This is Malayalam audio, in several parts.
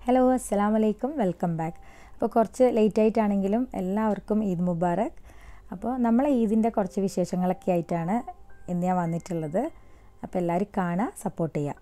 ഹലോ അസ്സാം വലൈക്കും വെൽക്കം ബാക്ക് അപ്പോൾ കുറച്ച് ലേറ്റ് ആയിട്ടാണെങ്കിലും എല്ലാവർക്കും ഈദ് മുബാറക് അപ്പോൾ നമ്മൾ ഈദിൻ്റെ കുറച്ച് വിശേഷങ്ങളൊക്കെ ആയിട്ടാണ് ഇന്ന് ഞാൻ വന്നിട്ടുള്ളത് അപ്പോൾ എല്ലാവരും കാണുക സപ്പോർട്ട് ചെയ്യുക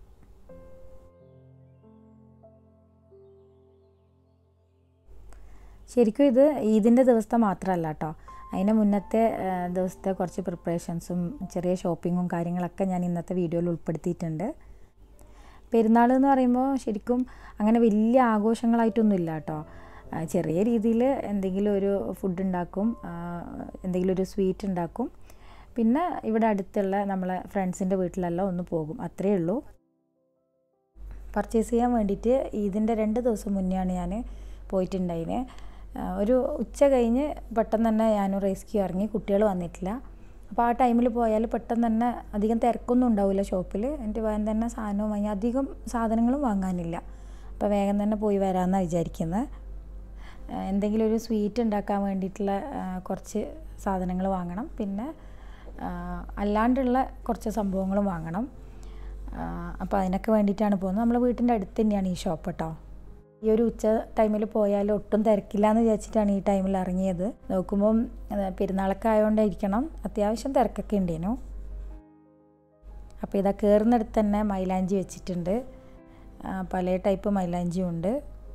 ശരിക്കും ഇത് ഈദിൻ്റെ ദിവസത്തെ മാത്രമല്ല കേട്ടോ അതിന് മുന്നത്തെ ആ, ദിവസത്തെ കുറച്ച് പ്രിപ്പറേഷൻസും ചെറിയ ഷോപ്പിങ്ങും കാര്യങ്ങളൊക്കെ ഞാൻ ഇന്നത്തെ വീഡിയോയിൽ ഉൾപ്പെടുത്തിയിട്ടുണ്ട് പെരുന്നാൾ എന്ന് പറയുമ്പോൾ ശരിക്കും അങ്ങനെ വലിയ ആഘോഷങ്ങളായിട്ടൊന്നും ഇല്ല കേട്ടോ ആ, ചെറിയ രീതിയിൽ എന്തെങ്കിലും ഒരു ഫുഡ് ഉണ്ടാക്കും ആ, എന്തെങ്കിലും ഒരു സ്വീറ്റ് ഉണ്ടാക്കും പിന്നെ ഇവിടെ അടുത്തുള്ള നമ്മളെ ഫ്രണ്ട്സിൻ്റെ വീട്ടിലെല്ലാം ഒന്ന് പോകും അത്രയേ ഉള്ളൂ പർച്ചേസ് ചെയ്യാൻ വേണ്ടിയിട്ട് ഇതിൻ്റെ രണ്ട് ദിവസം മുന്നെയാണ് ഞാൻ പോയിട്ടുണ്ടായിന് ആ, ഒരു ഉച്ച കഴിഞ്ഞ് പെട്ടെന്ന് തന്നെ ഞാൻ റേസ്ക്യൂ ഇറങ്ങി കുട്ടികൾ വന്നിട്ടില്ല അപ്പോൾ ആ ടൈമിൽ പോയാൽ പെട്ടെന്ന് തന്നെ അധികം തിരക്കൊന്നും ഉണ്ടാവില്ല ഷോപ്പിൽ എനിക്ക് വേഗം തന്നെ സാധനവും വാങ്ങി അധികം സാധനങ്ങളും വാങ്ങാനില്ല അപ്പോൾ വേഗം തന്നെ പോയി വരാമെന്നാണ് വിചാരിക്കുന്നത് ആ, എന്തെങ്കിലും ഒരു സ്വീറ്റ് ഉണ്ടാക്കാൻ വേണ്ടിയിട്ടുള്ള ആ, കുറച്ച് സാധനങ്ങൾ വാങ്ങണം പിന്നെ ആ, അല്ലാണ്ടുള്ള കുറച്ച് സംഭവങ്ങളും വാങ്ങണം അപ്പോൾ അതിനൊക്കെ വേണ്ടിയിട്ടാണ് പോകുന്നത് നമ്മളെ വീട്ടിൻ്റെ അടുത്ത് തന്നെയാണ് ഈ ഷോപ്പ് കേട്ടോ ഈ ഒരു ഉച്ച ടൈമിൽ പോയാൽ ഒട്ടും തിരക്കില്ല എന്ന് വിചാരിച്ചിട്ടാണ് ഈ ടൈമിൽ ഇറങ്ങിയത് നോക്കുമ്പം അത് പെരുന്നാളൊക്കെ ആയതുകൊണ്ടായിരിക്കണം അത്യാവശ്യം തിരക്കൊക്കെ ഉണ്ടേനു അപ്പോൾ ഇതാ കയറുന്നിടത്ത് തന്നെ മൈലാഞ്ചി വെച്ചിട്ടുണ്ട് ആ, പല ടൈപ്പ് മൈലാഞ്ചിയും ഉണ്ട്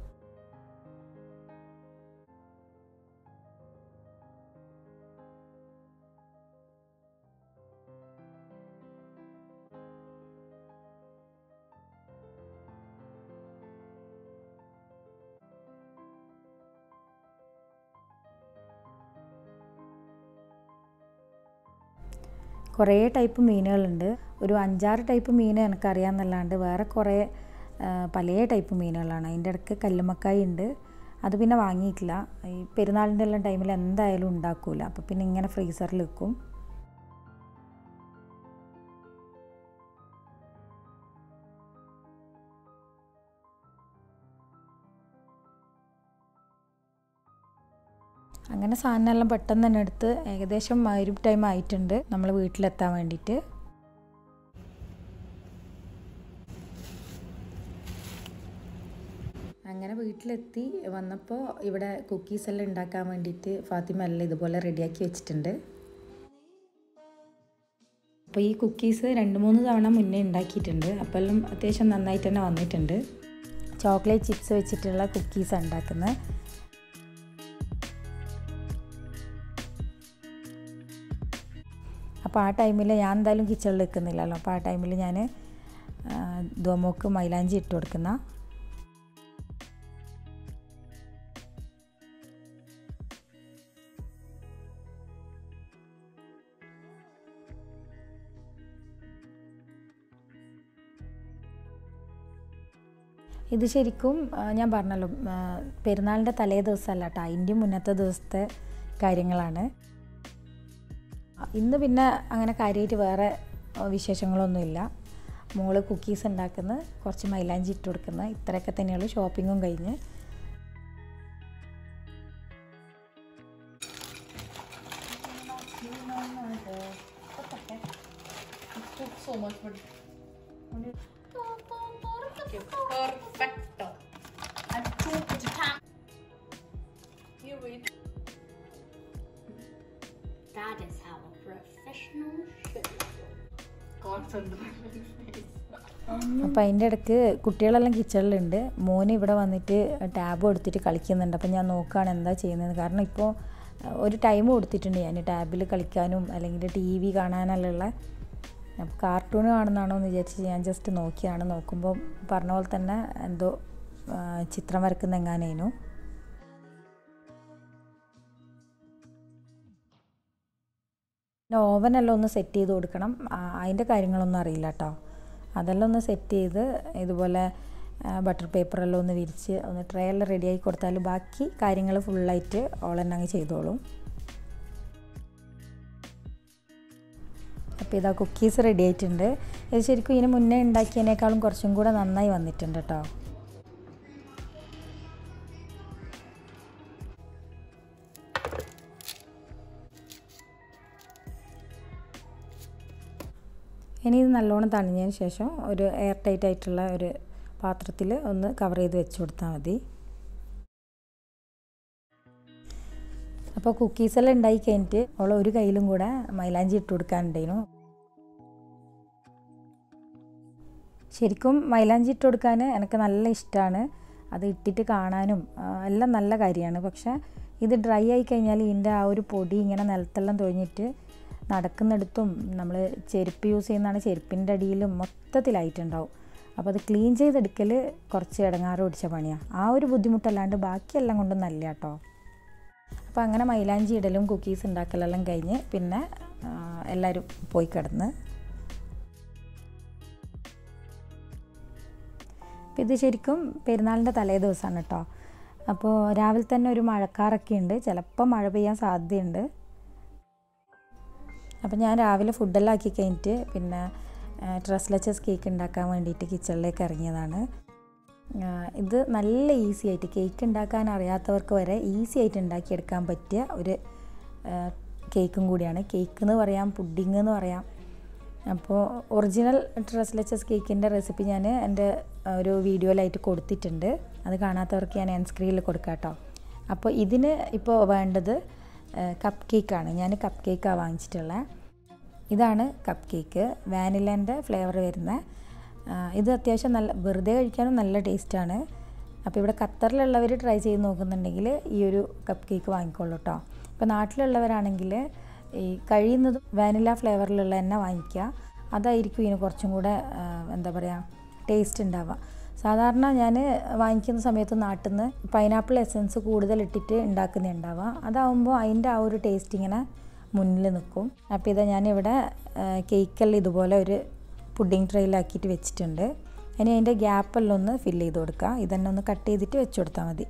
കുറേ ടൈപ്പ് മീനുകളുണ്ട് ഒരു അഞ്ചാറ് ടൈപ്പ് മീൻ എനിക്കറിയാമെന്നല്ലാണ്ട് വേറെ കുറേ ആ, പല ടൈപ്പ് മീനുകളാണ് അതിൻ്റെ ഇടയ്ക്ക് കല്ലുമ്മക്കായി ഉണ്ട് അത് പിന്നെ വാങ്ങിയിട്ടില്ല ഈ പെരുന്നാളിൻ്റെ എല്ലാം ടൈമിൽ എന്തായാലും ഉണ്ടാക്കൂല അപ്പോൾ പിന്നെ ഇങ്ങനെ ഫ്രീസറിൽ വെക്കും അങ്ങനെ സാധനമെല്ലാം പെട്ടെന്ന് തന്നെ എടുത്ത് ഏകദേശം ഒരു ടൈം ആയിട്ടുണ്ട് നമ്മൾ വീട്ടിലെത്താൻ വേണ്ടിയിട്ട് അങ്ങനെ വീട്ടിലെത്തി വന്നപ്പോൾ ഇവിടെ കുക്കീസ് എല്ലാം ഉണ്ടാക്കാൻ വേണ്ടിയിട്ട് ഫാത്തിമ എല്ലാം ഇതുപോലെ റെഡിയാക്കി വെച്ചിട്ടുണ്ട് അപ്പോൾ ഈ കുക്കീസ് രണ്ട് മൂന്ന് തവണ മുന്നേ ഉണ്ടാക്കിയിട്ടുണ്ട് അപ്പോൾ എല്ലാം അത്യാവശ്യം നന്നായിട്ട് തന്നെ വന്നിട്ടുണ്ട് ചോക്ലേറ്റ് ചിപ്സ് വെച്ചിട്ടുള്ള കുക്കീസ് ഉണ്ടാക്കുന്നത് അപ്പോൾ ആ ടൈമിൽ ഞാൻ എന്തായാലും കിച്ചണിൽ നിൽക്കുന്നില്ലല്ലോ അപ്പോൾ ആ ടൈമിൽ ഞാൻ ദോമോക്ക് മൈലാഞ്ചി ഇട്ട് കൊടുക്കുന്ന ഇത് ശരിക്കും ആ, ഞാൻ പറഞ്ഞല്ലോ ആ, പെരുന്നാളിൻ്റെ തലേ ദിവസമല്ല കേട്ടോ അതിൻ്റെ മുന്നത്തെ ദിവസത്തെ കാര്യങ്ങളാണ് ഇന്ന് പിന്നെ അങ്ങനെ കാര്യമായിട്ട് വേറെ ആ, വിശേഷങ്ങളൊന്നുമില്ല മോള് കുക്കീസ് ഉണ്ടാക്കുന്നത് കുറച്ച് മൈലാഞ്ചി ഇട്ട് കൊടുക്കുന്നത് ഇത്രയൊക്കെ തന്നെയുള്ളൂ ഷോപ്പിങ്ങും കഴിഞ്ഞ് so much, but okay, perfecto. And two to time. You wait. That is how a professional should look. Concentrate my face. അപ്പോൾ അതിൻ്റെ ഇടയ്ക്ക് കുട്ടികളെല്ലാം കിച്ചണിലുണ്ട് മോന് ഇവിടെ വന്നിട്ട് ടാബ് കൊടുത്തിട്ട് കളിക്കുന്നുണ്ട് അപ്പോൾ ഞാൻ നോക്കുകയാണ് എന്താ ചെയ്യുന്നത് കാരണം ഇപ്പോൾ ഒരു ടൈം കൊടുത്തിട്ടുണ്ട് ഞാൻ ടാബിൽ കളിക്കാനും അല്ലെങ്കിൽ ടി വി കാണാനെല്ലാം അപ്പോൾ കാർട്ടൂൺ കാണുന്നതാണോ എന്ന് വിചാരിച്ച് ഞാൻ ജസ്റ്റ് നോക്കിയാണ് നോക്കുമ്പോൾ പറഞ്ഞ പോലെ തന്നെ എന്തോ ആ, ചിത്രം വരക്കുന്ന എങ്ങാനേനു പിന്നെ ഓവനെല്ലാം ഒന്ന് സെറ്റ് ചെയ്ത് കൊടുക്കണം ആ, അതിൻ്റെ കാര്യങ്ങളൊന്നും അറിയില്ല കേട്ടോ അതെല്ലാം ഒന്ന് സെറ്റ് ചെയ്ത് ഇതുപോലെ ബട്ടർ പേപ്പറെല്ലാം ഒന്ന് വിരിച്ച് ഒന്ന് ട്രേ എല്ലാം റെഡിയാക്കി കൊടുത്താൽ ബാക്കി കാര്യങ്ങൾ ഫുള്ളായിട്ട് ഓൾ തന്നെ അങ്ങ് ചെയ്തോളും അപ്പോൾ ഇതാ കുക്കീസ് റെഡി ആയിട്ടുണ്ട് ഇത് ശരിക്കും ഇതിന് മുന്നേ ഉണ്ടാക്കിയതിനേക്കാളും കുറച്ചും കൂടെ നന്നായി വന്നിട്ടുണ്ട് കേട്ടോ ഇനി ഇത് നല്ലോണം തണിഞ്ഞതിന് ശേഷം ഒരു എയർ ടൈറ്റ് ആയിട്ടുള്ള ഒരു പാത്രത്തിൽ ഒന്ന് കവർ ചെയ്ത് വെച്ച് കൊടുത്താൽ മതി അപ്പോൾ കുക്കീസെല്ലാം ഉണ്ടായി കഴിഞ്ഞിട്ട് അവൾ ഒരു കയ്യിലും കൂടെ മൈലാഞ്ചി ഇട്ട് കൊടുക്കാനുണ്ടായിരുന്നു ശരിക്കും മൈലാഞ്ചി ഇട്ട് കൊടുക്കാൻ എനിക്ക് നല്ല ഇഷ്ടമാണ് അത് ഇട്ടിട്ട് കാണാനും ആ, എല്ലാം നല്ല കാര്യമാണ് പക്ഷേ ഇത് ഡ്രൈ ആയി കഴിഞ്ഞാൽ ഇതിൻ്റെ ആ ഒരു പൊടി ഇങ്ങനെ നിലത്തെല്ലാം തൊഴിഞ്ഞിട്ട് നടക്കുന്നിടത്തും നമ്മൾ ചെരുപ്പ് യൂസ് ചെയ്യുന്നതാണ് ചെരുപ്പിൻ്റെ അടിയിലും മൊത്തത്തിലായിട്ടുണ്ടാവും അപ്പോൾ അത് ക്ലീൻ ചെയ്തെടുക്കൽ കുറച്ച് ഇടങ്ങാറ് പിടിച്ച പണിയാണ് ആ ഒരു ബുദ്ധിമുട്ടല്ലാണ്ട് ബാക്കിയെല്ലാം കൊണ്ടും നല്ല കേട്ടോ അപ്പോൾ അങ്ങനെ മൈലാഞ്ചി ഇടലും കുക്കീസ് ഉണ്ടാക്കലെല്ലാം കഴിഞ്ഞ് പിന്നെ ആ, എല്ലാവരും പോയി കിടന്ന് അപ്പോൾ ഇത് ശരിക്കും പെരുന്നാളിൻ്റെ തലേ ദിവസമാണ് കേട്ടോ അപ്പോൾ രാവിലെ തന്നെ ഒരു മഴക്കാറൊക്കെ ഉണ്ട് ചിലപ്പോൾ മഴ പെയ്യാൻ സാധ്യതയുണ്ട് അപ്പോൾ ഞാൻ രാവിലെ ഫുഡെല്ലാം ആക്കി കഴിഞ്ഞിട്ട് പിന്നെ ഡ്രസ്ലെച്ചസ് കേക്ക് ഉണ്ടാക്കാൻ വേണ്ടിയിട്ട് കിച്ചണിലേക്ക് ഇറങ്ങിയതാണ് ആ, ഇത് നല്ല ഈസി ആയിട്ട് കേക്ക് ഉണ്ടാക്കാൻ അറിയാത്തവർക്ക് വരെ ഈസി ആയിട്ട് ഉണ്ടാക്കിയെടുക്കാൻ പറ്റിയ ഒരു ആ, കേക്കും കൂടിയാണ് കേക്ക് എന്ന് പറയാം പുഡിങ് എന്ന് പറയാം അപ്പോൾ ഒറിജിനൽ ഡ്രസ്ലെച്ചസ് കേക്കിൻ്റെ റെസിപ്പി ഞാൻ എൻ്റെ ഒരു വീഡിയോയിലായിട്ട് കൊടുത്തിട്ടുണ്ട് അത് കാണാത്തവർക്ക് ഞാൻ എൻ സ്ക്രീനിൽ കൊടുക്കാം കേട്ടോ അപ്പോൾ ഇതിന് ഇപ്പോൾ വേണ്ടത് കപ്പ് കേക്കാണ് ഞാൻ കപ്പ് കേക്കാണ് വാങ്ങിച്ചിട്ടുള്ളത് ഇതാണ് കപ്പ് കേക്ക് വാനിലേൻ്റെ ഫ്ലേവർ വരുന്ന ആ, ഇത് അത്യാവശ്യം നല്ല വെറുതെ കഴിക്കാനും നല്ല ടേസ്റ്റാണ് അപ്പോൾ ഇവിടെ ഖത്തറിലുള്ളവർ ട്രൈ ചെയ്ത് നോക്കുന്നുണ്ടെങ്കിൽ ഈ ഒരു കപ്പ് കേക്ക് വാങ്ങിക്കോളൂ കേട്ടോ ഇപ്പോൾ നാട്ടിലുള്ളവരാണെങ്കിൽ ഈ കഴിയുന്നതും വാനില ഫ്ലേവറിലുള്ള തന്നെ വാങ്ങിക്കുക അതായിരിക്കും ഇതിന് കുറച്ചും കൂടെ ആ, എന്താ പറയുക ടേസ്റ്റ് ഉണ്ടാവുക സാധാരണ ഞാൻ വാങ്ങിക്കുന്ന സമയത്ത് നാട്ടിൽ നിന്ന് പൈനാപ്പിൾ എസൻസ് കൂടുതൽ ഇട്ടിട്ട് ഉണ്ടാക്കുന്ന ഉണ്ടാവുക അതാവുമ്പോൾ അതിൻ്റെ ആ ഒരു ടേസ്റ്റ് ഇങ്ങനെ മുന്നിൽ നിൽക്കും അപ്പോൾ ഇതാ ഞാനിവിടെ കേക്കെല്ലാം ഇതുപോലെ ഒരു പുഡിംഗ് ട്രെയിലാക്കിയിട്ട് വെച്ചിട്ടുണ്ട് ഇനി അതിൻ്റെ ഗ്യാപ്പെല്ലാം ഒന്ന് ഫില്ല് ചെയ്ത് കൊടുക്കുക ഇതന്നെ ഒന്ന് കട്ട് ചെയ്തിട്ട് വെച്ച് കൊടുത്താൽ മതി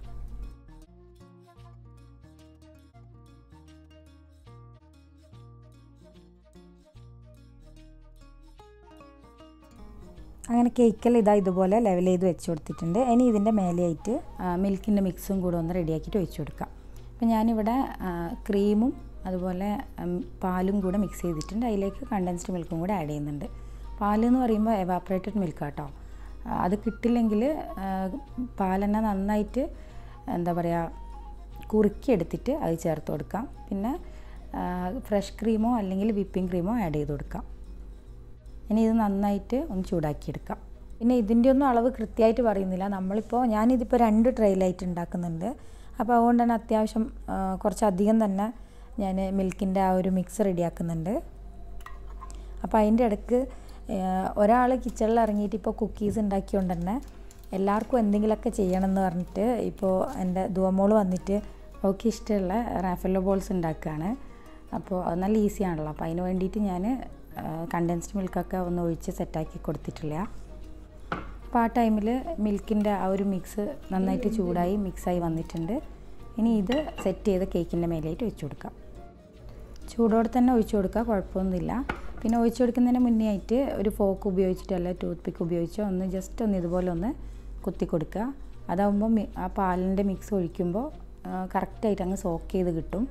അങ്ങനെ കേക്കെല്ലാം ഇതാ ഇതുപോലെ ലെവൽ ചെയ്ത് വെച്ച് കൊടുത്തിട്ടുണ്ട് ഇനി ഇതിൻ്റെ മേലെയായിട്ട് മിൽക്കിൻ്റെ മിക്സും കൂടെ ഒന്ന് റെഡിയാക്കിയിട്ട് ഒഴിച്ച് കൊടുക്കാം അപ്പോൾ ഞാനിവിടെ ആ, ക്രീമും അതുപോലെ ഉം, പാലും കൂടെ മിക്സ് ചെയ്തിട്ടുണ്ട് അതിലേക്ക് കണ്ടൻസ്ഡ് മിൽക്കും കൂടെ ആഡ് ചെയ്യുന്നുണ്ട് പാല് എന്ന് പറയുമ്പോൾ എവാപ്പറേറ്റഡ് മിൽക്ക് കേട്ടോ ആ, അത് കിട്ടില്ലെങ്കിൽ പാലെന്നെ നന്നായിട്ട് എന്താ പറയുക കുറുക്കിയെടുത്തിട്ട് അത് ചേർത്ത് കൊടുക്കാം പിന്നെ ഫ്രഷ് ക്രീമോ അല്ലെങ്കിൽ വിപ്പിംഗ് ക്രീമോ ആഡ് ചെയ്ത് കൊടുക്കാം ഇനി ഇത് നന്നായിട്ട് ഒന്ന് ചൂടാക്കിയെടുക്കാം പിന്നെ ഇതിൻ്റെ ഒന്നും അളവ് കൃത്യമായിട്ട് പറയുന്നില്ല നമ്മളിപ്പോൾ ഞാനിതിപ്പോൾ രണ്ട് ട്രെയിലായിട്ട് ഉണ്ടാക്കുന്നുണ്ട് അപ്പോൾ അതുകൊണ്ട് തന്നെ അത്യാവശ്യം ആ, കുറച്ചധികം തന്നെ ഞാൻ മിൽക്കിൻ്റെ ആ ഒരു മിക്സ് റെഡിയാക്കുന്നുണ്ട് അപ്പോൾ അതിൻ്റെ ഇടയ്ക്ക് ഒരാൾ കിച്ചണിൽ ഇറങ്ങിയിട്ട് ഇപ്പോൾ കുക്കീസ് ഉണ്ടാക്കിയോണ്ട് തന്നെ എല്ലാവർക്കും എന്തെങ്കിലുമൊക്കെ ചെയ്യണമെന്ന് പറഞ്ഞിട്ട് ഇപ്പോൾ എൻ്റെ ദുവമോള് വന്നിട്ട് അവൾക്ക് ഇഷ്ടമുള്ള റാഫല്ലോ ബോൾസ് ഉണ്ടാക്കുകയാണ് അപ്പോൾ അത് നല്ല ഈസി ആണല്ലോ അപ്പോൾ അതിന് വേണ്ടിയിട്ട് ഞാൻ കണ്ടൻസ്ഡ് മിൽക്കൊക്കെ ഒന്ന് ഒഴിച്ച് സെറ്റാക്കി കൊടുത്തിട്ടില്ല അപ്പോൾ ആ ടൈമിൽ മിൽക്കിൻ്റെ ആ ഒരു മിക്സ് നന്നായിട്ട് ചൂടായി മിക്സായി വന്നിട്ടുണ്ട് ഇനി ഇത് സെറ്റ് ചെയ്ത കേക്കിൻ്റെ മേലെയായിട്ട് വെച്ച് കൊടുക്കാം ചൂടോടെ തന്നെ ഒഴിച്ചു കൊടുക്കുക കുഴപ്പമൊന്നുമില്ല പിന്നെ ഒഴിച്ചു കൊടുക്കുന്നതിന് മുന്നേ ആയിട്ട് ഒരു ഫോക്ക് ഉപയോഗിച്ചിട്ടോ അല്ല ടൂത്ത് പിക്ക് ഉപയോഗിച്ചോ ഒന്ന് ജസ്റ്റ് ഒന്ന് ഇതുപോലെ ഒന്ന് കുത്തി കൊടുക്കുക അതാവുമ്പോൾ മി- ആ പാലിൻ്റെ മിക്സ് ഒഴിക്കുമ്പോൾ കറക്റ്റായിട്ട് അങ്ങ് സോക്ക് ചെയ്ത് കിട്ടും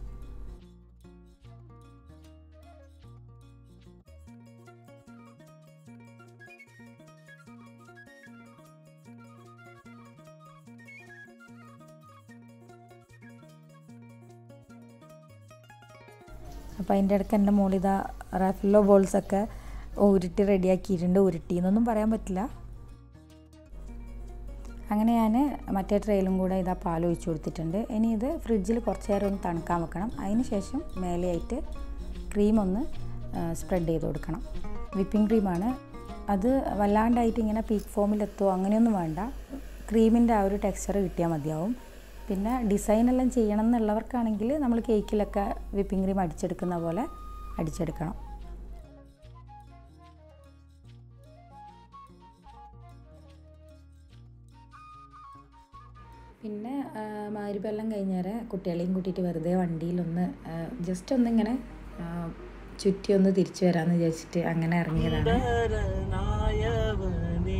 അപ്പോൾ അതിൻ്റെ ഇടയ്ക്ക് എൻ്റെ മോളിതാ റാഫിലോ ബോൾസൊക്കെ ഉരുട്ടി റെഡിയാക്കിയിട്ടുണ്ട് ഉരുട്ടി എന്നൊന്നും പറയാൻ പറ്റില്ല അങ്ങനെ ഞാൻ മറ്റേ ട്രെയിലും കൂടെ ഇതാ പാൽ ഒഴിച്ച് കൊടുത്തിട്ടുണ്ട് ഇനി ഇത് ഫ്രിഡ്ജിൽ കുറച്ച് നേരം ഒന്ന് തണുക്കാൻ വെക്കണം അതിന് ശേഷം മേലെയായിട്ട് ക്രീം ഒന്ന് സ്പ്രെഡ് ചെയ്ത് കൊടുക്കണം വിപ്പിംഗ് ക്രീമാണ് അത് വല്ലാണ്ടായിട്ട് ഇങ്ങനെ പീക്ക് ഫോമിലെത്തോ അങ്ങനെയൊന്നും വേണ്ട ക്രീമിൻ്റെ ആ ഒരു ടെക്സ്ചർ കിട്ടിയാൽ മതിയാവും പിന്നെ ഡിസൈനെല്ലാം ചെയ്യണം എന്നുള്ളവർക്കാണെങ്കിൽ നമ്മൾ കേക്കിലൊക്കെ വിപ്പിംഗ് ക്രീം അടിച്ചെടുക്കുന്ന പോലെ അടിച്ചെടുക്കണം പിന്നെ മാരിപ്പെല്ലാം കഴിഞ്ഞേരെ കുട്ടികളെയും കൂട്ടിയിട്ട് വെറുതെ വണ്ടിയിലൊന്ന് ജസ്റ്റ് ഒന്നിങ്ങനെ ആ, ചുറ്റി ഒന്ന് തിരിച്ചു വരാമെന്ന് വിചാരിച്ചിട്ട് അങ്ങനെ ഇറങ്ങിയതാണ് സുന്ദരനായവനേ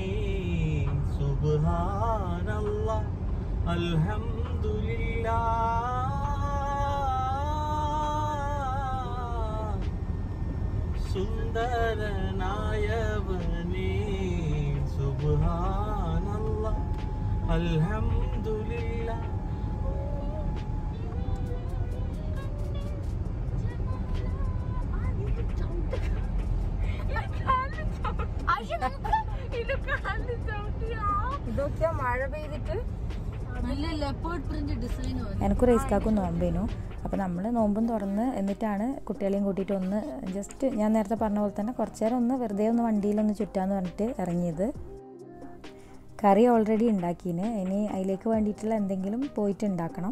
സുബ്ഹാനല്ലാ അൽഹംദുലില്ലാ സുന്ദരനായവനേ സുബ്ഹാനല്ലാ അൽഹംദുലില്ലാ ഇതൊക്കെ മഴ പെയ്തിട്ട് നല്ല ലെപ്പേർഡ് പ്രിന്റ് ഡിസൈൻ എനിക്ക് റേസ്കാക്കും നോമ്പേനു അപ്പോൾ നമ്മൾ നോമ്പും തുറന്ന് എന്നിട്ടാണ് കുട്ടികളെയും കൂട്ടിയിട്ട് ഒന്ന് ജസ്റ്റ് ഞാൻ നേരത്തെ പറഞ്ഞ പോലെ തന്നെ കുറച്ച് നേരം ഒന്ന് വെറുതെ ഒന്ന് വണ്ടിയിലൊന്ന് ചുറ്റാന്ന് പറഞ്ഞിട്ട് ഇറങ്ങിയത് കറി ഓൾറെഡി ഉണ്ടാക്കീന് ഇനി അതിലേക്ക് വേണ്ടിയിട്ടുള്ള എന്തെങ്കിലും പോയിട്ട് ഉണ്ടാക്കണം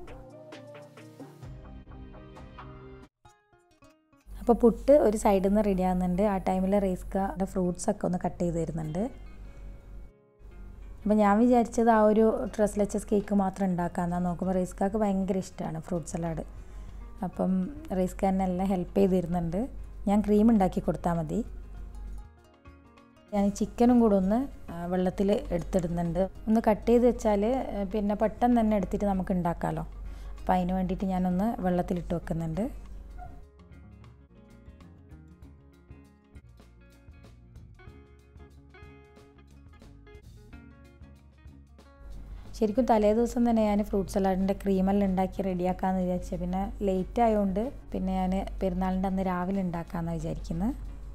അപ്പോൾ പുട്ട് ഒരു സൈഡിൽ നിന്ന് റെഡി ആകുന്നുണ്ട് ആ ടൈമിൽ റേസ്കയുടെ ഫ്രൂട്ട്സ് ഒക്കെ ഒന്ന് കട്ട് ചെയ്ത് തരുന്നുണ്ട് അപ്പോൾ ഞാൻ വിചാരിച്ചത് ആ ഒരു ഡ്രസ്ലെച്ചസ് കേക്ക് മാത്രം ഉണ്ടാക്കാമെന്നാണ് നോക്കുമ്പോൾ റേസ്കാക്ക് ഭയങ്കര ഇഷ്ടമാണ് ഫ്രൂട്ട് സലാഡ് അപ്പം റേസ്ക എന്നെ എല്ലാം ഹെൽപ്പ് ചെയ്ത് തരുന്നുണ്ട് ഞാൻ ക്രീം ഉണ്ടാക്കി കൊടുത്താൽ മതി ഞാൻ ചിക്കനും കൂടെ ഒന്ന് വെള്ളത്തിൽ എടുത്തിടുന്നുണ്ട് ഒന്ന് കട്ട് ചെയ്ത് വെച്ചാൽ പിന്നെ പെട്ടെന്ന് തന്നെ എടുത്തിട്ട് നമുക്ക് ഉണ്ടാക്കാമല്ലോ അപ്പോൾ അതിന് വേണ്ടിയിട്ട് ഞാനൊന്ന് വെള്ളത്തിലിട്ട് വെക്കുന്നുണ്ട് ശരിക്കും തലേ ദിവസം തന്നെ ഞാൻ ഫ്രൂട്ട് സലാഡിൻ്റെ ക്രീമെല്ലാം ഉണ്ടാക്കി റെഡിയാക്കാമെന്ന് വിചാരിച്ചത് പിന്നെ ലേറ്റ് ആയതുകൊണ്ട് പിന്നെ ഞാൻ പെരുന്നാളിൻ്റെ അന്ന് രാവിലെ ഉണ്ടാക്കാമെന്ന് വിചാരിക്കുന്നത്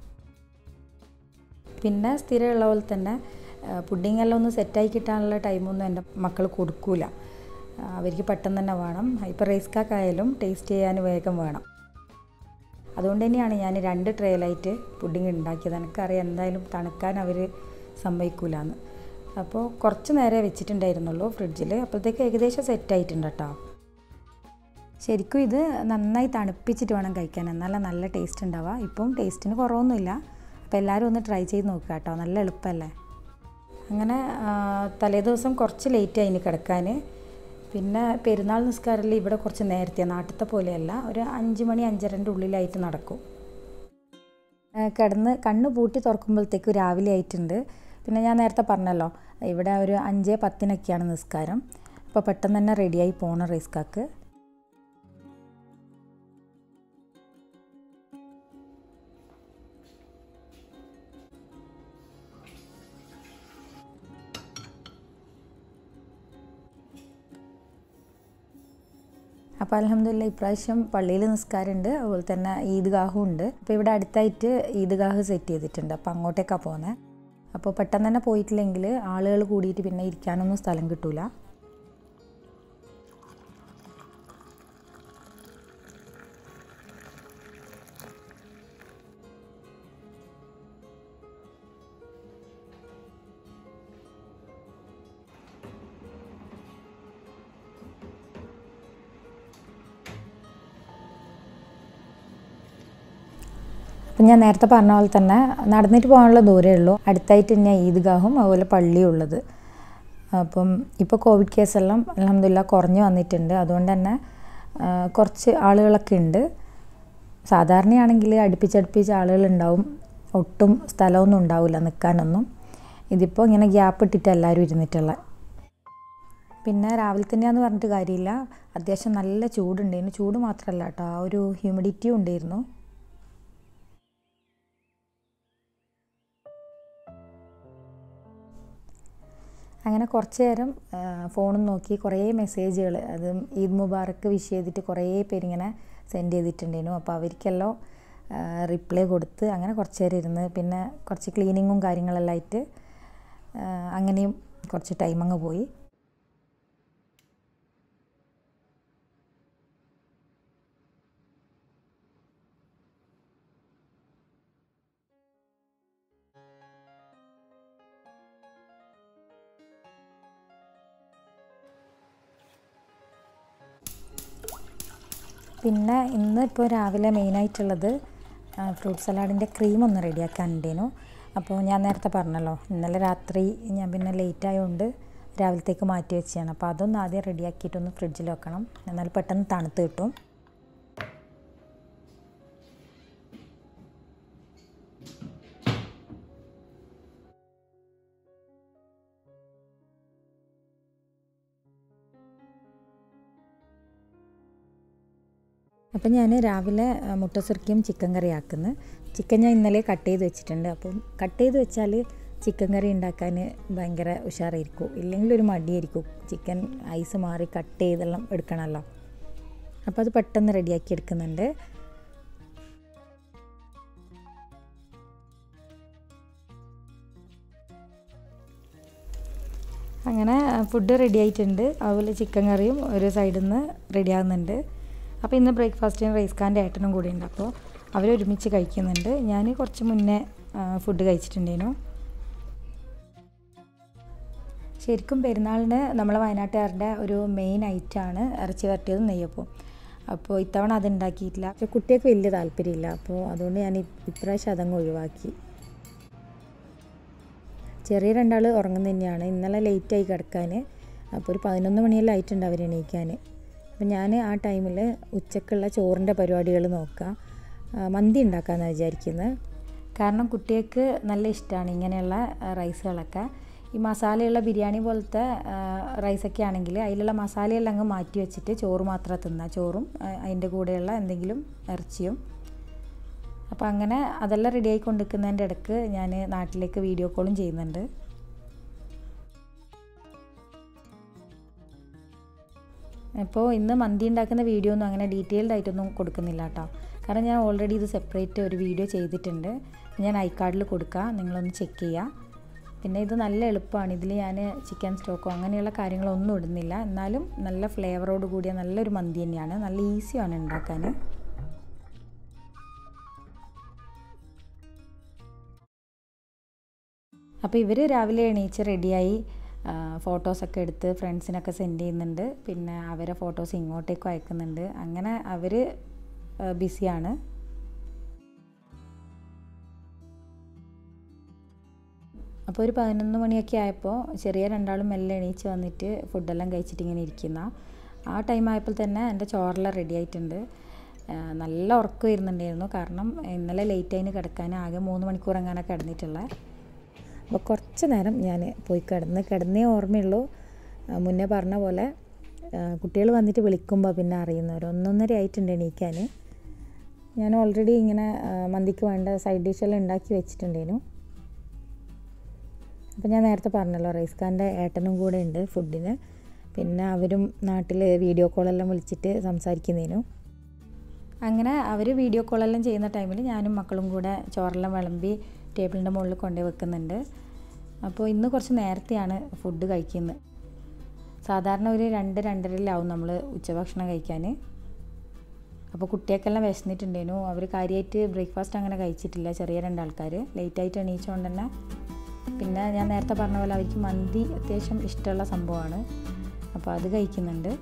പിന്നെ സ്ഥിരമുള്ള പോലെ തന്നെ പുഡിംഗ് എല്ലാം ഒന്ന് സെറ്റായി കിട്ടാനുള്ള ടൈമൊന്നും എൻ്റെ മക്കൾ കൊടുക്കൂല ആ, അവർക്ക് പെട്ടെന്ന് തന്നെ വേണം ഇപ്പോൾ റൈസ് കാക്കായാലും ടേസ്റ്റ് ചെയ്യാൻ വേഗം വേണം അതുകൊണ്ട് തന്നെയാണ് ഞാൻ രണ്ട് ട്രേയിലായിട്ട് പുഡിംഗ് ഉണ്ടാക്കിയത് എനിക്കറിയാം എന്തായാലും തണുക്കാൻ അവർ സമ്മതിക്കൂലെന്ന് അപ്പോൾ കുറച്ച് നേരെ വെച്ചിട്ടുണ്ടായിരുന്നുള്ളൂ ഫ്രിഡ്ജിൽ അപ്പോഴത്തേക്ക് ഏകദേശം സെറ്റായിട്ടുണ്ട് കേട്ടോ ശരിക്കും ഇത് നന്നായി തണുപ്പിച്ചിട്ട് വേണം കഴിക്കാൻ എന്നാലേ നല്ല ടേസ്റ്റ് ഉണ്ടാവുക ഇപ്പം ടേസ്റ്റിന് കുറവൊന്നുമില്ല അപ്പോൾ എല്ലാവരും ഒന്ന് ട്രൈ ചെയ്ത് നോക്കുക കേട്ടോ നല്ല എളുപ്പമല്ലേ അങ്ങനെ ആ, തലേദിവസം കുറച്ച് ലേറ്റായി ഇനി കിടക്കാൻ പിന്നെ പെരുന്നാൾ നിസ്കാരത്തിൽ ഇവിടെ കുറച്ച് നേരത്തെ നാട്ടിലത്തെ പോലെയല്ല ഒരു അഞ്ച് മണി അഞ്ചരൻ്റെ ഉള്ളിലായിട്ട് നടക്കും ആ, കിടന്ന് കണ്ണ് പൂട്ടി തുറക്കുമ്പോഴത്തേക്ക് രാവിലെ ആയിട്ടുണ്ട് പിന്നെ ഞാൻ നേരത്തെ പറഞ്ഞല്ലോ ഇവിടെ ഒരു അഞ്ച് പത്തിനൊക്കെയാണ് നിസ്കാരം അപ്പോൾ പെട്ടെന്ന് തന്നെ റെഡിയായി പോകണം റേസ്കാക്ക് അപ്പോൾ അലഹമില്ല ഇപ്രാവശ്യം പള്ളിയിൽ നിസ്കാരമുണ്ട് അതുപോലെ തന്നെ ഈദ്ഗാഹും ഉണ്ട് അപ്പോൾ ഇവിടെ അടുത്തായിട്ട് ഈദ്ഗാഹ് സെറ്റ് ചെയ്തിട്ടുണ്ട് അപ്പോൾ അങ്ങോട്ടേക്കാണ് പോകുന്നത് അപ്പോൾ പെട്ടെന്ന് തന്നെ പോയിട്ടില്ലെങ്കിൽ ആളുകൾ കൂടിയിട്ട് പിന്നെ ഇരിക്കാനൊന്നും സ്ഥലം കിട്ടൂല അപ്പം ഞാൻ നേരത്തെ പറഞ്ഞ പോലെ തന്നെ നടന്നിട്ട് പോകാനുള്ള ദൂരമേ ഉള്ളൂ അടുത്തായിട്ട് തന്നെ ഈദ്ഗാഹും അതുപോലെ പള്ളിയും ഉള്ളത് അപ്പം ഇപ്പോൾ കോവിഡ് കേസെല്ലാം അലഹമില്ല കുറഞ്ഞു വന്നിട്ടുണ്ട് അതുകൊണ്ട് തന്നെ ആ, കുറച്ച് ആളുകളൊക്കെ ഉണ്ട് സാധാരണയാണെങ്കിൽ അടുപ്പിച്ചടുപ്പിച്ച് ആളുകളുണ്ടാവും ഒട്ടും സ്ഥലമൊന്നും ഉണ്ടാവില്ല നിൽക്കാനൊന്നും ഇതിപ്പോൾ ഇങ്ങനെ ഗ്യാപ്പ് ഇട്ടിട്ട് എല്ലാവരും ഇരുന്നിട്ടുള്ള പിന്നെ രാവിലെ തന്നെയാന്ന് പറഞ്ഞിട്ട് കാര്യമില്ല അത്യാവശ്യം നല്ല ചൂടുണ്ടായിരുന്നു ചൂട് മാത്രമല്ല കേട്ടോ ആ ഒരു ഹ്യൂമിഡിറ്റിയും ഉണ്ടായിരുന്നു അങ്ങനെ കുറച്ച് നേരം ഫോണും നോക്കി കുറേ മെസ്സേജുകൾ അത് ഈദ് മുബാറക്ക് വിഷ് ചെയ്തിട്ട് കുറേ പേരിങ്ങനെ സെൻഡ് ചെയ്തിട്ടുണ്ടായിരുന്നു അപ്പോൾ അവർക്കെല്ലാം റിപ്ലൈ കൊടുത്ത് അങ്ങനെ കുറച്ച് നേരം ഇരുന്ന് പിന്നെ കുറച്ച് ക്ലീനിങ്ങും കാര്യങ്ങളെല്ലാം ആയിട്ട് ആ, അങ്ങനെയും കുറച്ച് ടൈം അങ്ങ് പോയി പിന്നെ ഇന്ന് ഇപ്പോൾ രാവിലെ മെയിനായിട്ടുള്ളത് ഫ്രൂട്ട് സലാഡിൻ്റെ ക്രീം ഒന്ന് റെഡിയാക്കാനുണ്ടേനു അപ്പോൾ ഞാൻ നേരത്തെ പറഞ്ഞല്ലോ ഇന്നലെ രാത്രി ഞാൻ പിന്നെ ലേറ്റ് ആയതുകൊണ്ട് രാവിലത്തേക്ക് മാറ്റി വെച്ചാണ് അപ്പോൾ അതൊന്ന് ആദ്യം റെഡിയാക്കിയിട്ടൊന്ന് ഫ്രിഡ്ജിൽ വെക്കണം എന്നാൽ പെട്ടെന്ന് തണുത്ത് കിട്ടും അപ്പം ഞാൻ രാവിലെ ആ, മുട്ട സുർക്കിയും ചിക്കൻ കറി ആക്കുന്നു ചിക്കൻ ഞാൻ ഇന്നലെ കട്ട് ചെയ്ത് വെച്ചിട്ടുണ്ട് അപ്പം കട്ട് ചെയ്ത് വെച്ചാൽ ചിക്കൻ കറി ഉണ്ടാക്കാൻ ഭയങ്കര ഉഷാറായിരിക്കും ഇല്ലെങ്കിൽ ഒരു മടിയായിരിക്കും ചിക്കൻ ഐസ് മാറി കട്ട് ചെയ്തെല്ലാം എടുക്കണമല്ലോ അപ്പോൾ അത് പെട്ടെന്ന് റെഡിയാക്കി എടുക്കുന്നുണ്ട് അങ്ങനെ ഫുഡ് റെഡി ആയിട്ടുണ്ട് അതുപോലെ ചിക്കൻ കറിയും ഒരു സൈഡിൽ നിന്ന് റെഡി ആകുന്നുണ്ട് അപ്പോൾ ഇന്ന് ബ്രേക്ക്ഫാസ്റ്റിന് റൈസ് ഖാൻ്റെ ഏട്ടനും കൂടി ഉണ്ട് അപ്പോൾ അവരൊരുമിച്ച് കഴിക്കുന്നുണ്ട് ഞാൻ കുറച്ച് മുന്നേ ഫുഡ് കഴിച്ചിട്ടുണ്ടേനു ശരിക്കും പെരുന്നാളിന് നമ്മളെ വയനാട്ടുകാരുടെ ഒരു മെയിൻ ഐറ്റമാണ് ഇറച്ചി വരട്ടിയതും നെയ്യപ്പവും അപ്പോൾ ഇത്തവണ അത് ഉണ്ടാക്കിയിട്ടില്ല പക്ഷെ കുട്ടികൾക്ക് വലിയ താല്പര്യമില്ല അപ്പോൾ അതുകൊണ്ട് ഞാൻ ഇ- ഇപ്രാവശ്യം അതങ്ങ് ഒഴിവാക്കി ചെറിയ രണ്ടാൾ ഉറങ്ങുന്ന തന്നെയാണ് ഇന്നലെ ലേറ്റായി കിടക്കാൻ അപ്പോൾ ഒരു പതിനൊന്ന് മണിയെല്ലാം ആയിട്ടുണ്ട് അവർ എണീക്കാൻ അപ്പം ഞാൻ ആ ടൈമിൽ ഉച്ചക്കുള്ള ചോറിൻ്റെ പരിപാടികൾ നോക്കാം ആ, മന്തി ഉണ്ടാക്കാമെന്നാണ് വിചാരിക്കുന്നത് കാരണം കുട്ടികൾക്ക് നല്ല ഇഷ്ടമാണ് ഇങ്ങനെയുള്ള ആ, റൈസുകളൊക്കെ ഈ മസാലയുള്ള ബിരിയാണി പോലത്തെ ആ, റൈസൊക്കെ ആണെങ്കിൽ അതിലുള്ള മസാലയെല്ലാം അങ്ങ് മാറ്റി വെച്ചിട്ട് ചോറ് മാത്രം തിന്നുക ചോറും ആ, അതിൻ്റെ കൂടെയുള്ള എന്തെങ്കിലും ഇറച്ചിയും അപ്പോൾ അങ്ങനെ അതെല്ലാം റെഡി ആയി കൊണ്ടിരിക്കുന്നതിൻ്റെ ഇടയ്ക്ക് ഞാൻ നാട്ടിലേക്ക് വീഡിയോ കോളും ചെയ്യുന്നുണ്ട് അപ്പോൾ ഇന്ന് മന്തി ഉണ്ടാക്കുന്ന വീഡിയോ ഒന്നും അങ്ങനെ ഡീറ്റെയിൽഡ് ആയിട്ടൊന്നും കൊടുക്കുന്നില്ല കേട്ടോ കാരണം ഞാൻ ഓൾറെഡി ഇത് സെപ്പറേറ്റ് ഒരു വീഡിയോ ചെയ്തിട്ടുണ്ട് ഞാൻ ഐക്കാർഡിൽ കൊടുക്കാം നിങ്ങളൊന്ന് ചെക്ക് ചെയ്യുക പിന്നെ ഇത് നല്ല എളുപ്പമാണ് ഇതിൽ ഞാൻ ചിക്കൻ സ്റ്റോക്കോ അങ്ങനെയുള്ള കാര്യങ്ങളൊന്നും ഇടുന്നില്ല എന്നാലും നല്ല ഫ്ലേവറോട് കൂടിയ നല്ലൊരു മന്തി തന്നെയാണ് നല്ല ഈസിയാണ് ഉണ്ടാക്കാൻ അപ്പോൾ ഇവർ രാവിലെ എണീച്ച് റെഡിയായി ഫോട്ടോസൊക്കെ എടുത്ത് ഫ്രണ്ട്സിനൊക്കെ സെൻഡ് ചെയ്യുന്നുണ്ട് പിന്നെ അവരെ ഫോട്ടോസ് ഇങ്ങോട്ടേക്കും അയക്കുന്നുണ്ട് അങ്ങനെ അവർ ബിസിയാണ് അപ്പോൾ ഒരു പതിനൊന്ന് മണിയൊക്കെ ആയപ്പോൾ ചെറിയ രണ്ടാളും മെല്ലെ എണീച്ച് വന്നിട്ട് ഫുഡെല്ലാം കഴിച്ചിട്ട് ഇങ്ങനെ ഇരിക്കുന്ന ആ ടൈം ആയപ്പോൾ തന്നെ എൻ്റെ ചോറെല്ലാം റെഡി ആയിട്ടുണ്ട് ആ, നല്ല ഉറക്കം വരുന്നുണ്ടായിരുന്നു കാരണം ഇന്നലെ ലേറ്റ് ആയിന് കിടക്കാൻ ആകെ മൂന്ന് മണിക്കൂർ എങ്ങാനൊക്കെ കിടന്നിട്ടുള്ളത് അപ്പോൾ കുറച്ച് നേരം ഞാൻ പോയി കിടന്ന് കിടന്നേ ഓർമ്മയുള്ളൂ ആ, മുന്നേ പറഞ്ഞ പോലെ കുട്ടികൾ വന്നിട്ട് വിളിക്കുമ്പോൾ പിന്നെ അറിയുന്നവർ ഒന്നൊന്നര ആയിട്ടുണ്ട് എണീക്കാൻ ഞാൻ ഓൾറെഡി ഇങ്ങനെ ആ, മന്തിക്ക് വേണ്ട സൈഡ് ഡിഷെല്ലാം ഉണ്ടാക്കി വെച്ചിട്ടുണ്ടേനു അപ്പോൾ ഞാൻ നേരത്തെ പറഞ്ഞല്ലോ റൈസ് ഖാൻ്റെ ഏട്ടനും കൂടെ ഉണ്ട് ഫുഡിന് പിന്നെ അവരും നാട്ടിൽ വീഡിയോ കോളെല്ലാം വിളിച്ചിട്ട് സംസാരിക്കുന്നതിനു അങ്ങനെ അവർ വീഡിയോ കോളെല്ലാം ചെയ്യുന്ന ടൈമിൽ ഞാനും മക്കളും കൂടെ ചോറെല്ലാം വിളമ്പി ടേബിളിൻ്റെ മുകളിൽ കൊണ്ടുപോയി വെക്കുന്നുണ്ട് അപ്പോൾ ഇന്ന് കുറച്ച് നേരത്തെയാണ് ഫുഡ് കഴിക്കുന്നത് സാധാരണ ഒരു രണ്ട് രണ്ടരയിലാവും നമ്മൾ ഉച്ചഭക്ഷണം കഴിക്കാൻ അപ്പോൾ കുട്ടിയൊക്കെല്ലാം വിശന്നിട്ടുണ്ടേനു അവർ കാര്യമായിട്ട് ബ്രേക്ക്ഫാസ്റ്റ് അങ്ങനെ കഴിച്ചിട്ടില്ല ചെറിയ രണ്ടാൾക്കാർ ലേറ്റായിട്ട് എണീച്ചുകൊണ്ട് തന്നെ പിന്നെ ഞാൻ നേരത്തെ പറഞ്ഞ പോലെ അവർക്ക് മന്തി അത്യാവശ്യം ഇഷ്ടമുള്ള സംഭവമാണ് അപ്പോൾ അത് കഴിക്കുന്നുണ്ട്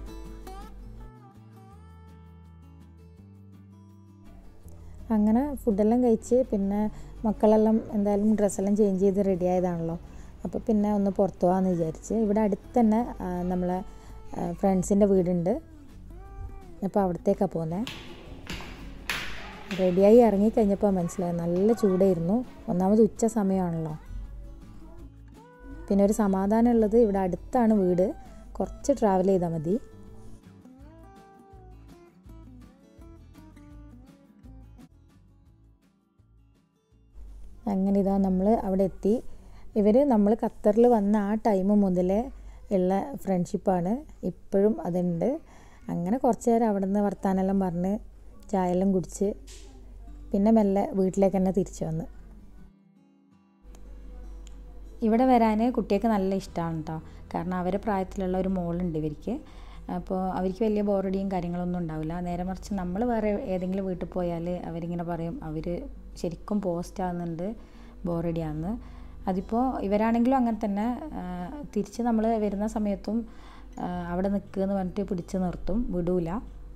അങ്ങനെ ഫുഡെല്ലാം കഴിച്ച് പിന്നെ മക്കളെല്ലാം എന്തായാലും ഡ്രസ്സെല്ലാം ചേഞ്ച് ചെയ്ത് റെഡി ആയതാണല്ലോ അപ്പോൾ പിന്നെ ഒന്ന് പുറത്തു പോകാമെന്ന് വിചാരിച്ച് ഇവിടെ അടുത്ത് തന്നെ ആ, നമ്മളെ ഫ്രണ്ട്സിൻ്റെ വീടുണ്ട് അപ്പോൾ അവിടത്തേക്കാണ് പോകുന്നത് റെഡിയായി ഇറങ്ങിക്കഴിഞ്ഞപ്പോൾ മനസ്സിലായി നല്ല ചൂടായിരുന്നു ഒന്നാമത് ഉച്ച സമയമാണല്ലോ പിന്നെ ഒരു സമാധാനം ഉള്ളത് ഇവിടെ അടുത്താണ് വീട് കുറച്ച് ട്രാവൽ ചെയ്താൽ മതി അങ്ങനെ ഇതാ നമ്മൾ അവിടെ എത്തി ഇവർ നമ്മൾ ഖത്തറിൽ വന്ന ആ ടൈം മുതലേ ഉള്ള ഫ്രണ്ട്ഷിപ്പാണ് ഇപ്പോഴും അതുണ്ട് അങ്ങനെ കുറച്ച് നേരം അവിടെ നിന്ന് വർത്താനെല്ലാം പറഞ്ഞ് ചായയെല്ലാം കുടിച്ച് പിന്നെ മെല്ലെ വീട്ടിലേക്ക് തന്നെ തിരിച്ചു വന്ന് ഇവിടെ വരാൻ കുട്ടികൾക്ക് നല്ല ഇഷ്ടമാണ് കേട്ടോ കാരണം അവരെ പ്രായത്തിലുള്ള ഒരു മോളുണ്ട് ഇവർക്ക് അപ്പോൾ അവർക്ക് വലിയ ബോറടിയും കാര്യങ്ങളൊന്നും ഉണ്ടാവില്ല നേരെ മറിച്ച് നമ്മൾ വേറെ ഏതെങ്കിലും വീട്ടിൽ പോയാൽ അവരിങ്ങനെ പറയും അവർ ശരിക്കും പോസ്റ്റ് ആകുന്നുണ്ട് ബോറടിയാന്ന് അതിപ്പോൾ ഇവരാണെങ്കിലും അങ്ങനെ തന്നെ ആ, തിരിച്ച് നമ്മൾ വരുന്ന സമയത്തും ആ, അവിടെ നിൽക്കുക എന്ന് പറഞ്ഞിട്ട് പിടിച്ച് നിർത്തും വിടൂല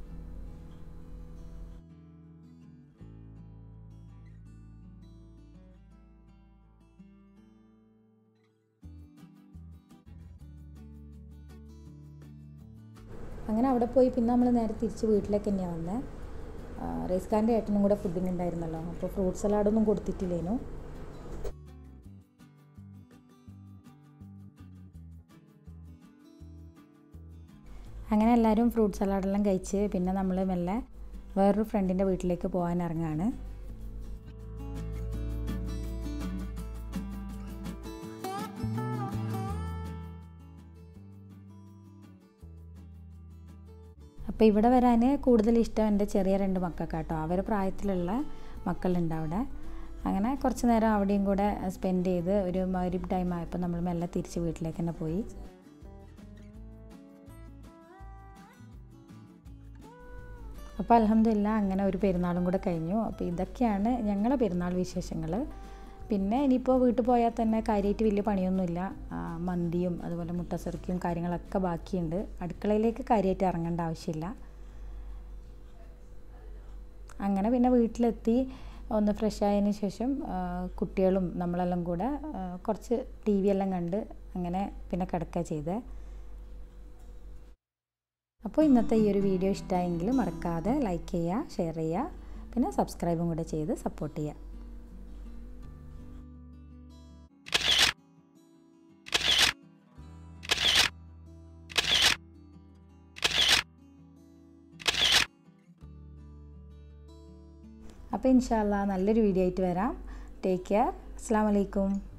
അങ്ങനെ അവിടെ പോയി പിന്നെ നമ്മൾ നേരെ തിരിച്ച് വീട്ടിലേക്ക് തന്നെയാണ് വന്നത് റൈസ് ഖാൻ്റെ ഏട്ടനും കൂടെ ഫുഡിങ് ഉണ്ടായിരുന്നല്ലോ അപ്പോൾ ഫ്രൂട്ട് സലാഡൊന്നും കൊടുത്തിട്ടില്ലേനു അങ്ങനെ എല്ലാവരും ഫ്രൂട്ട് സലാഡെല്ലാം കഴിച്ച് പിന്നെ നമ്മൾ മെല്ലെ വേറൊരു ഫ്രണ്ടിൻ്റെ വീട്ടിലേക്ക് പോകാൻ ഇറങ്ങുകയാണ് അപ്പോൾ ഇവിടെ വരാൻ കൂടുതൽ ഇഷ്ടം എൻ്റെ ചെറിയ രണ്ട് മക്കൾക്കാട്ടോ അവർ പ്രായത്തിലുള്ള മക്കളുണ്ട് അവിടെ അങ്ങനെ കുറച്ച് നേരം അവിടെയും കൂടെ സ്പെൻഡ് ചെയ്ത് ഒരു മരിബ് ടൈം ആയപ്പോൾ നമ്മൾ മെല്ലെ തിരിച്ച് വീട്ടിലേക്ക് തന്നെ പോയി അപ്പോൾ അലഹമില്ല അങ്ങനെ ഒരു പെരുന്നാളും കൂടെ കഴിഞ്ഞു അപ്പോൾ ഇതൊക്കെയാണ് ഞങ്ങളെ പെരുന്നാൾ വിശേഷങ്ങൾ പിന്നെ ഇനിയിപ്പോൾ വീട്ടിൽ പോയാൽ തന്നെ കാര്യമായിട്ട് വലിയ പണിയൊന്നുമില്ല ആ, മന്തിയും അതുപോലെ മുട്ടസെറുക്കിയും കാര്യങ്ങളൊക്കെ ബാക്കിയുണ്ട് അടുക്കളയിലേക്ക് കാര്യമായിട്ട് ഇറങ്ങേണ്ട ആവശ്യമില്ല അങ്ങനെ പിന്നെ വീട്ടിലെത്തി ഒന്ന് ഫ്രഷ് ആയതിന് ശേഷം ആ, കുട്ടികളും നമ്മളെല്ലാം കൂടെ ആ, കുറച്ച് ടി വി എല്ലാം കണ്ട് അങ്ങനെ പിന്നെ കിടക്കുക ചെയ്തേ അപ്പോൾ ഇന്നത്തെ ഈ ഒരു വീഡിയോ ഇഷ്ടമായെങ്കിൽ മറക്കാതെ ലൈക്ക് ചെയ്യുക ഷെയർ ചെയ്യുക പിന്നെ സബ്സ്ക്രൈബും കൂടെ ചെയ്ത് സപ്പോർട്ട് ചെയ്യുക അപ്പോൾ ഇൻഷാല്ല നല്ലൊരു വീഡിയോ ആയിട്ട് വരാം ടേക്ക് കെയർ അസ്സാം വലൈക്കും